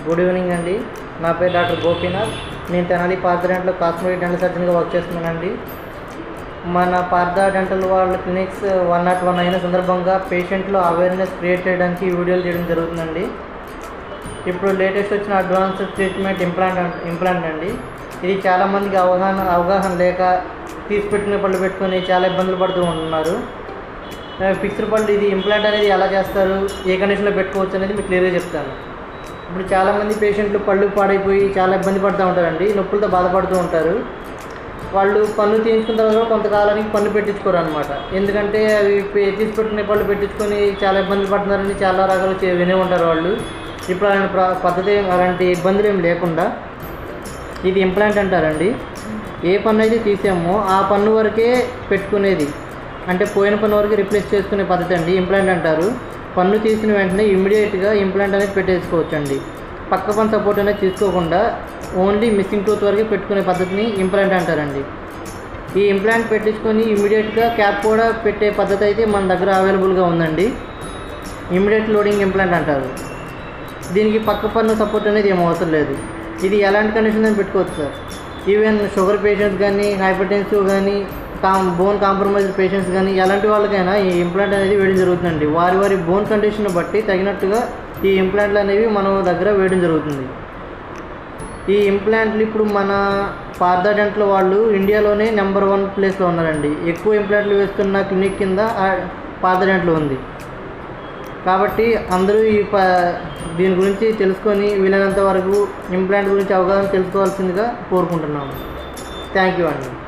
good evening అండి నా పేరు డాక్టర్ గోపీనాథ్ నేను తెనాలి పార్థ డెంటల్లో కాస్మెటిక్ డెంటల్ సర్జన్గా వర్క్ చేస్తున్నానండి మన పార్థ డెంటల్ వాళ్ళ క్లినిక్స్ వన్ నాట్ వన్ అయిన సందర్భంగా పేషెంట్లో అవేర్నెస్ క్రియేట్ చేయడానికి ఈ వీడియోలు చేయడం జరుగుతుందండి ఇప్పుడు లేటెస్ట్ వచ్చిన అడ్వాన్స్ ట్రీట్మెంట్ ఇంప్లాంట్ ఇంప్లాంట్ అండి ఇది చాలామందికి అవగాహన అవగాహన లేక తీసి పెట్టుకునే పళ్ళు పెట్టుకొని చాలా ఇబ్బందులు పడుతూ ఉంటున్నారు ఫిక్స్డ్ పళ్ళు ఇది ఇంప్లాంట్ అనేది ఎలా చేస్తారు ఏ కండిషన్లో పెట్టుకోవచ్చు అనేది మీకు క్లియర్గా చెప్తాను ఇప్పుడు చాలామంది పేషెంట్లు పళ్ళు పాడైపోయి చాలా ఇబ్బంది పడుతూ ఉంటారండి నొప్పులతో బాధపడుతూ ఉంటారు వాళ్ళు పన్ను తీయించుకున్న తర్వాత కూడా కొంతకాలానికి పన్ను పెట్టించుకోరు అనమాట ఎందుకంటే అవి పే- తీసి పెట్టుకునే పళ్ళు పెట్టించుకొని చాలా ఇబ్బందులు పడుతున్నారని చాలా రకాలు చే- వినే ఉంటారు వాళ్ళు ఇప్పుడు అలాంటి ప్ర- పద్ధతి ఏం- అలాంటి ఇబ్బందులు ఏం లేకుండా ఇది ఇంప్లాంట్ అంటారండి ఏ పన్ను అయితే తీసామో ఆ పన్ను వరకే పెట్టుకునేది అంటే పోయిన పన్ను వరకు రిప్లేస్ చేసుకునే పద్ధతి అండి ఇంప్లాంట్ అంటారు పన్ను తీసిన వెంటనే ఇమ్మీడియట్గా ఇంప్లాంట్ అనేది పెట్టేసుకోవచ్చండి పక్క పన్ను సపోర్ట్ అనేది తీసుకోకుండా ఓన్లీ మిస్సింగ్ టూత్ వరకే పెట్టుకునే పద్ధతిని ఇంప్లాంట్ అంటారండి ఈ ఇంప్లాంట్ పెట్టించుకొని ఇమ్మీడియట్గా క్యాప్ కూడా పెట్టే పద్ధతి అయితే మన దగ్గర అవైలబుల్గా ఉందండి ఇమ్మీడియట్ లోడింగ్ ఇంప్లాంట్ అంటారు దీనికి పక్క పన్ను సపోర్ట్ అనేది ఏం అవసరం లేదు ఇది ఎలాంటి కండిషన్ అని పెట్టుకోవచ్చు సార్ ఈవెన్ షుగర్ పేషెంట్స్ కానీ హైపర్ టెన్సివ్ కానీ కామ్ బోన్ కాంప్రమైజ్ పేషెంట్స్ కానీ ఎలాంటి వాళ్ళకైనా ఈ ఇంప్లాంట్ అనేది వేయడం జరుగుతుందండి వారి వారి బోన్ కండిషన్ బట్టి తగినట్టుగా ఈ ఇంప్లాంట్లు అనేవి మన దగ్గర వేయడం జరుగుతుంది ఈ ఇంప్లాంట్లు ఇప్పుడు మన పార్థ డెంటల్ వాళ్ళు ఇండియాలోనే నెంబర్ వన్ ప్లేస్లో ఉన్నారండి ఎక్కువ ఇంప్లాంట్లు వేస్తున్న క్లినిక్ కింద ఆ పార్థ డెంటల్ ఉంది కాబట్టి అందరూ ఈ ప దీని గురించి తెలుసుకొని వీలైనంత వరకు ఇంప్లాంట్ గురించి అవగాహన తెలుసుకోవాల్సిందిగా కోరుకుంటున్నాము థ్యాంక్ యూ అండి